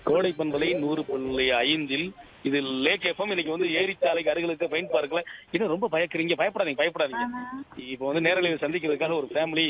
கோடை பண்பலை நூறு புள்ளி ஐந்தில் இது லேக் எஃப்எம் இன்னைக்கு வந்து ஏரிச்சாலைக்கு அருகிலுக்கு பெயின் பார்க்கல இன்னும் ரொம்ப பயக்கிறீங்க பயப்படாதீங்க பயப்படாதீங்க இப்போ வந்து நேரலையில் சந்திக்கிறதுக்காக ஒரு ஃபேமிலி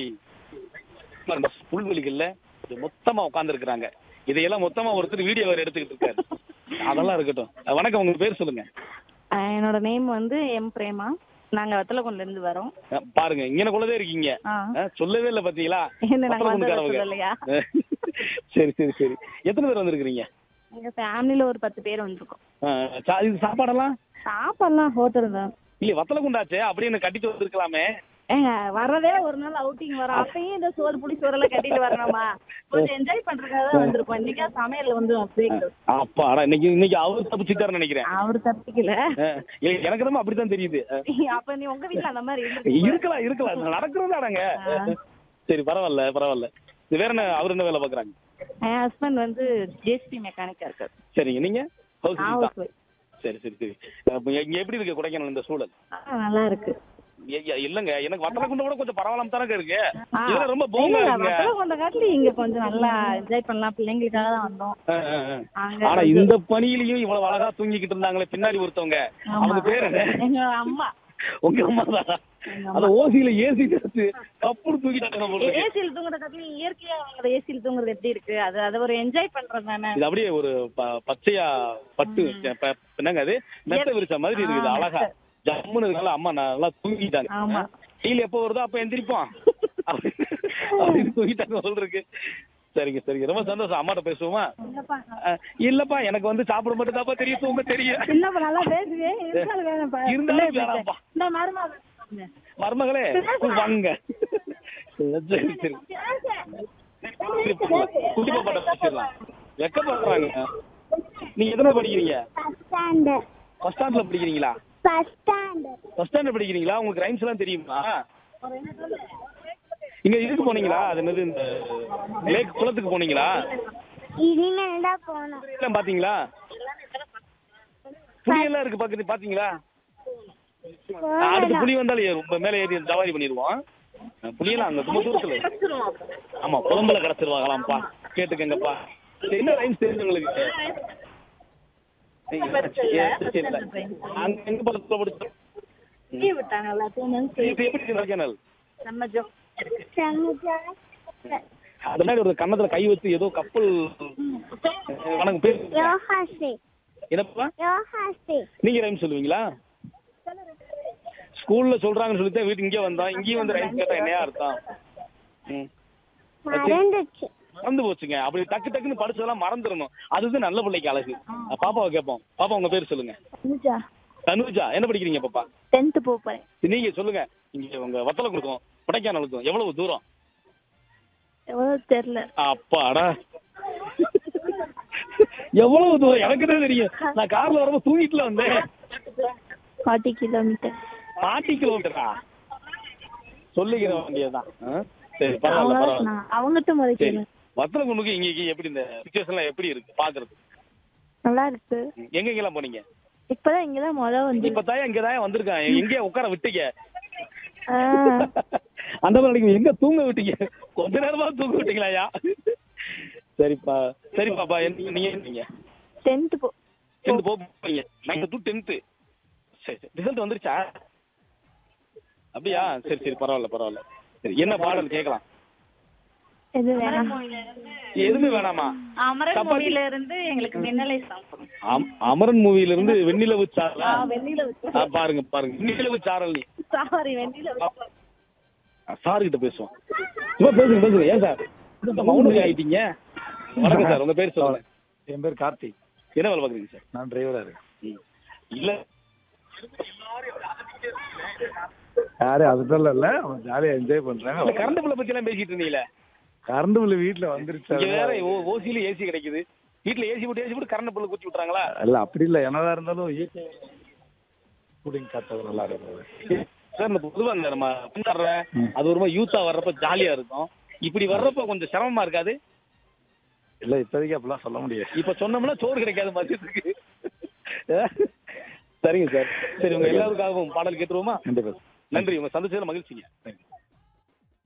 புல்வெளிகள்ல இது மொத்தமா உட்கார்ந்து இருக்கிறாங்க இதையெல்லாம் மொத்தமா ஒருத்தர் வீடியோ வேற எடுத்துக்கிட்டு இருக்காரு அதெல்லாம் இருக்கட்டும் அஹ் வணக்கம் உங்க பேர் சொல்லுங்க ஆஹ் என்னோட நேம் வந்து எம் பிரேமா நாங்க வத்தலகுண்டுல இருந்து வரோம் அஹ் பாருங்க இங்கனக்குள்ளதே இருக்கீங்க ஆ. அஹ் சொல்லவே இல்ல பாத்தீங்களா என்ன நாங்க வந்ததை வத்தலகுண்டுக்காரவங்க. சொல்லலையா? சரி சரி சரி எத்தனை பேர் வந்திருக்கிறீங்க எங்க ஃபேமிலில ஒரு பத்து பேர் வந்திருக்கோம் அஹ் சா- இது சாப்பாடெல்லாம் சாப்பாடுலாம் ஹோட்டல் தான் இல்ல வத்தலகுண்டாச்சே அப்படியே என்ன கட்டிட்டு வந்திருக்கலாமே ஏங்க வர்றதே ஒரு நாள் அவுட்டிங் வரோம் அப்பயும் இந்த சோறு புளி சோறெல்லாம் கட்டிட்டு வரணுமா கொஞ்சம் என்ஜாய் பண்றதுக்காக தான் வந்திருக்கோம் இன்னைக்கு சமையல் வந்து பிரேக் அப்பாடா இன்னைக்கு இன்னைக்கு அவர் தப்பிச்சுட்டாருன்னு நினைக்கிறேன் அவர் தப்பிக்கல அஹ் இல்ல, எனக்கு தான் அப்படித்தான் தெரியுது அஹ் அப்ப நீ உங்க வீட்ல அந்த மாதிரி இருந்திருக்கீங்க. இருக்கலாம் இருக்கலாம் நடக்கிறதாடங்க ஆ. சரி பரவாயில்ல பரவாயில்ல இது வேற என்ன அவர் என்ன வேலை பாக்குறாங்க என் ஹஸ்பண்ட் வந்து ஜேசிபி மெக்கானிக்கா இருக்காரு சரிங்க நீங்க ஹவுஸ் ஹவுஸ் தான் சரி சரி சரி அப்ப இங்க எப்படி இருக்கு கொடைக்கானல் இந்த சூழல் நல்லா இருக்கு ஏ- ஏ- இல்லங்க எனக்கு வத்தலகுண்ட கூட கொஞ்சம் பரவாயில்லாம தானங்க இருக்கு ஆ. இதெல்லாம் ரொம்ப போங்க இல்ல, இருக்குங்க வத்தலகுண்ட காட்டுல இங்க கொஞ்சம் நல்லா என்ஜாய் பண்ணலாம் பிள்ளைங்களுக்காக தான் வந்தோம் ஆ, ஆ, ஆ. அங்க ஆனா வந்து- இந்த பணியிலயும் இவ்வளவு அழகா தூங்கிக்கிட்டு இருந்தாங்களே பின்னாடி ஒருத்தவங்க ஆமா. அவங்க பேர் என்ன எங்க அம்மா உங்க அம்மா தான் எங்க அந்த ஓசியில ஏசி சேர்த்து கப்புடு தூக்கிட்டாங்க போல இருக்கு. ஏசியில் தூங்குற காட்டுல இயற்கையா அவங்க ஏசியில் தூங்குறது எப்படி இருக்கு அது அது ஒரு என்ஜாய் பண்றது தானே இது அப்படியே ஒரு ப- பச்சையா பட்டு ப- என்னங்க அது மெத்த விரிச்ச மாதிரி இருக்குது ஆ, அழகா மெத்த. ஜம்முன்னு இருக்கல அம்மா நல்லா தூங்கிட்டாங்க ஆமா. டீல் எப்போ வருதோ அப்ப எந்திரிப்போம் அப்படின்னு அப்படின்னு தூங்கிட்டாங்க போல இருக்கு சரிங்க சரிங்க ரொம்ப சந்தோஷம் அம்மாட்ட பேசுவோமா இல்லப்பா அஹ், இல்லப்பா எனக்கு வந்து சாப்பிட மட்டும் தாப்பா தெரியும் தூங்க தெரியும் இல்லப்பா நல்லா பேசுவேன் இருந்தாலும் வேணாம்ப்பா இருந்தாலும் பிள்ளை வேணாம்ப்பா. இந்த மருமக மருமகளே வாங்க சரி சரி சரி, போகலாம். குட்டி பாப்பாட்ட பேசிடலாம் வெக்கப்படுறாங்க நீங்க எத்தனை படிக்கிறீங்க ஃபர்ஸ்ட் ஸ்டாண்டர்ட் ஃபர்ஸ்ட் ஸ்டாண்டர்ட்ல படிக்கிறீங்களா ஃபர்ஸ்ட் ஸ்டாண்டர்ட் ஃபர்ஸ்ட் ஸ்டாண்டர்ட் படிக்கிறீங்களா உங்களுக்கு ரைம்ஸ் எல்லாம் தெரியுமா இங்க இதுக்கு போனீங்களா அது என்னது இந்த லேக் குளத்துக்கு போனீங்களா இனிமேல் தான் போகணும் எல்லாம் பாத்தீங்களா புலி எல்லாம் இருக்கு பாக்குது பாத்தீங்களா அடுத்து புலி வந்தாலும் ஏறும். இப்ப மேல ஏறி சவாரி பண்ணிடுவோம் புலியெல்லாம் அங்க ரொம்ப தூரத்துல இருக்கு. ஆமா புலம்புல கிடச்சிருவாங்களாம்ப்பா கேட்டுக்கங்கப்பா சரி, என்ன ரைம்ஸ் தெரிஞ்சு உங்களுக்கு சரி, சரி, சரி. அங்க எங்க பக்கத்துல படிச்சோம் லீவ் விட்டாங்க எல்லாத்தையும் இது எப்படி இருக்கு கொடைக்கானல் நம்ம ஜோ சமுத்திர அது மாதிரி ஒரு கன்னத்துல கை வச்சு ஏதோ கப்பல் அஹ், வணக்கம் பேர் யோகாஸ்ரீ என்னப்பா யோகாஸ்ரீ நீங்க ரைம் சொல்லுவீங்களா ஸ்கூல்ல சொல்றாங்கன்னு சொல்லிட்டு வீட்டுக்கு இங்கே வந்தோம் இங்கேயும் வந்து ரைம் கேட்டா என்னையா அர்த்தம் ம் மறந்துச்சு மறந்து போச்சுங்க அப்படி டக்கு டக்குன்னு படிச்சதெல்லாம் மறந்துடணும் அதுதான் நல்ல பிள்ளைக்கு அழகு அஹ், பாப்பாவை கேட்போம் பாப்பா உங்க பேர் சொல்லுங்க பூஜா தனுஜா என்ன படிக்கிறீங்க பாப்பா டென்த்து போறேன் நீங்க சொல்லுங்க இங்க உங்க வத்தல கொடுக்கும் கொடைக்கானலுக்கும் எவ்வளவு தூரம் எவ்வளவு தெரியல அப்பாடா எவ்வளவு தூரம் எனக்கு தான் தெரியும் நான் கார்ல வரும்போது தூங்கிட்டுல வந்தேன் ஃபார்ட்டி கிலோமீட்டர் பாட்டி கிலோமீட்டரா சொல்லிக்கிற வண்டியதான் ஆ? சரி பரவாயில்ல பரவாயில்ல அவங்ககிட்ட சரி முறைக்கணும் வத்தல குண்டுக்கு இங்க இங்க எப்படி இந்த சுச்சுவேஷன்லாம் எப்படி இருக்கு பாக்குறது நல்லா இருக்கு எங்க எங்கெல்லாம் போனீங்க இப்பதான் இங்கதான் முத வந்து இப்ப தாயா இங்க தாயா வந்திருக்கான் எங்க உட்கார விட்டீங்க ஆ. அந்த மாதிரி நினைக்கும், எங்க தூங்க விட்டீங்க கொஞ்ச நேரமா தூங்க விட்டீங்களாயா சரிப்பா சரி பாப்பா என்ன- நீங்க என்னீங்க டென்த்து போ டென்த் போறீங்க நைன்த் டு டென்த்து சரி சரி ரிசல்ட் வந்துருச்சா அப்படியா சரி சரி பரவாயில்ல பரவாயில்ல சரி என்ன பாடல் கேட்கலாம் எது வேணாம் எதுவுமே வேணாமா அமரன் சப்பாத்தி. மூவில இருந்து எங்களுக்கு மின்னலை சாங் அம்- அமரன் மூவில இருந்து வெண்ணிலவு சாரலா வெண்ணில ஆ, பாருங்க பாருங்க வெண்ணிலவு சாரல் நீ சாரி வெண்ணில சார் கிட்ட பேசுவோம் சும்மா பேசுங்க பேசுங்க ஏன் சார் மௌனம் ஆயிட்டீங்க வணக்கம் சார் உங்க பேர் சொல்லுங்க என் பேர் கார்த்திக் என்ன வேலை பாக்குறீங்க சார் நான் டிரைவரா இருக்கேன் ம். இல்ல யாரு அதுதான் இல்ல அவன் ஜாலியா என்ஜாய் இல்ல பண்றாங்க கரண்ட் பில்லை பத்தி எல்லாம் பேசிட்டு இருந்தீங்களே கரண்ட் பில் வீட்டுல வந்துருச்சு இங்க வேற ஓசியில ஏசி கிடைக்குது வீட்டுல ஏசி போட்டு ஏசி போட்டு கரண்ட் பில்லு குத்தி விட்டுறாங்களா இல்ல அப்படி இல்ல என்னதான் இருந்தாலும் இயற்கை கூலிங் காத்தது நல்லா இருக்குது சார் இந்த பொதுவா இந்த நம்ம பின்வர்ற அது ஒரு மாதிரி யூத்தா வர்றப்ப ஜாலியா இருக்கும் இப்படி வர்றப்ப கொஞ்சம் சிரமமா இருக்காது இல்ல இப்போதைக்கு அப்படிலாம் சொல்ல முடியாது இப்ப சொன்னோம்னா சோறு கிடைக்காது மதியத்துக்கு சரிங்க சார் சரி உங்க எல்லாருக்காகவும் பாடல் கேட்டுருவோமா கண்டிப்பா நன்றி உங்க சந்தோஷத்துல மகிழ்ச்சிங்க